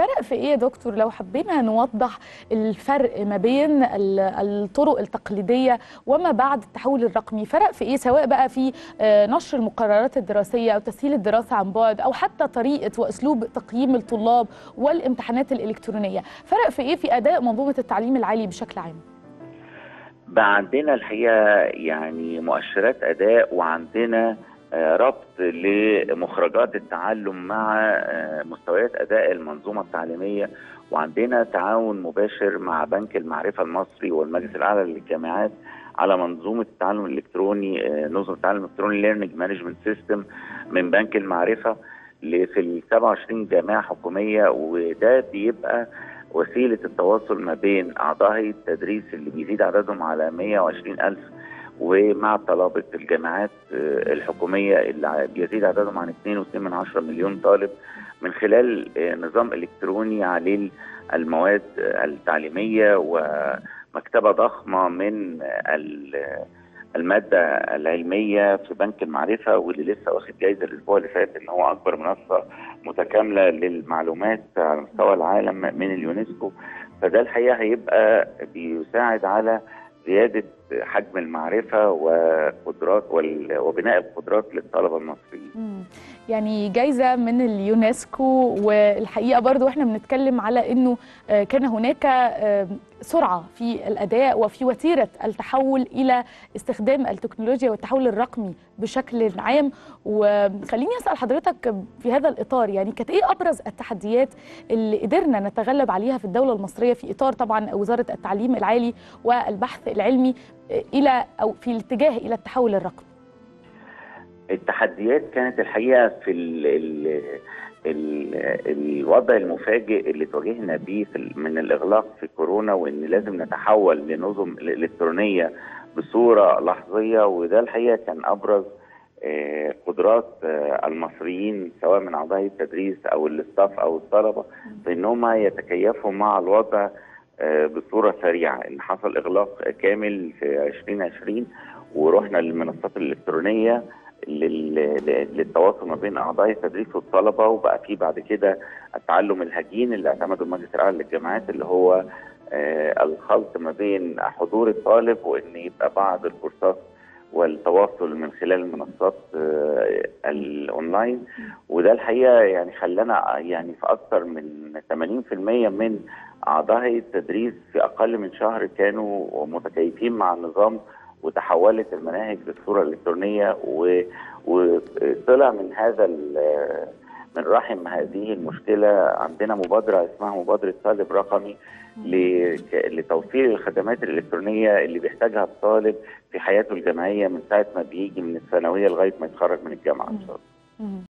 الفرق في ايه يا دكتور لو حبينا نوضح الفرق ما بين ال- الطرق التقليديه وما بعد التحول الرقمي فرق في ايه سواء بقى في آه، نشر المقررات الدراسيه او تسهيل الدراسه عن بعد او حتى طريقه واسلوب تقييم الطلاب والامتحانات الالكترونيه فرق في ايه في اداء منظومه التعليم العالي بشكل عام بقى عندنا الحقيقه يعني مؤشرات اداء وعندنا آه، ربط لمخرجات التعلم مع آه، مستويات اداء المنظومه التعليميه وعندنا تعاون مباشر مع بنك المعرفه المصري والمجلس الاعلى للجامعات على منظومه التعلم الالكتروني آه، نظم التعلم الالكتروني ليرنينج مانجمنت سيستم من بنك المعرفه ل- في ال 27 جامعه حكوميه وده بيبقى وسيله التواصل ما بين اعضاء هيئه التدريس اللي بيزيد عددهم على 120 الف ومع طلبه الجامعات آه، الحكوميه اللي بيزيد عددهم عن 2.2 مليون طالب من خلال آه، نظام الكتروني عليه المواد آه، التعليميه ومكتبه ضخمه من آه، ال- الماده العلميه في بنك المعرفه واللي لسه واخد جايزه الاسبوع اللي فات ان هو اكبر منصه متكامله للمعلومات على مستوى العالم من اليونسكو فده الحقيقه هيبقى بيساعد على زياده حجم المعرفه وقدرات وال- وبناء القدرات للطلبه المصريين. مم. يعني جايزة من اليونسكو والحقيقة برضو احنا بنتكلم على انه آه، كان هناك آه، سرعة في الأداء وفي وتيرة التحول إلى استخدام التكنولوجيا والتحول الرقمي بشكل عام وخليني أسأل حضرتك في هذا الإطار يعني كانت إيه أبرز التحديات اللي قدرنا نتغلب عليها في الدولة المصرية في إطار طبعا وزارة التعليم العالي والبحث العلمي آه، إلى أو في الاتجاه إلى التحول الرقمي التحديات كانت الحقيقه في ال ال ال الوضع المفاجئ اللي تواجهنا بيه في ال- من الاغلاق في كورونا وان لازم نتحول لنظم الالكترونيه بصوره لحظيه وده الحقيقه كان ابرز آه، قدرات آه، المصريين سواء من اعضاء هيئة التدريس او الاستاف او الطلبه في ان هم يتكيفوا مع الوضع آه، بصوره سريعه ان حصل اغلاق كامل في 2020 ورحنا للمنصات الالكترونيه لل- ل- للتواصل ما بين اعضاء التدريس والطلبه وبقى في بعد كده التعلم الهجين اللي اعتمده المجلس الاعلى للجامعات اللي هو آه، الخلط ما بين حضور الطالب وان يبقى بعض الكورسات والتواصل من خلال المنصات آه، الاونلاين وده الحقيقه يعني خلانا يعني في اكثر من 80% من اعضاء هيئه التدريس في اقل من شهر كانوا متكيفين مع النظام وتحولت المناهج للصوره الالكترونيه و- وطلع من هذا ال- من رحم هذه المشكله عندنا مبادره اسمها مبادره طالب رقمي ل- لتوفير الخدمات الالكترونيه اللي بيحتاجها الطالب في حياته الجامعيه من ساعه ما بيجي من الثانويه لغايه ما يتخرج من الجامعه ان شاء الله. مم.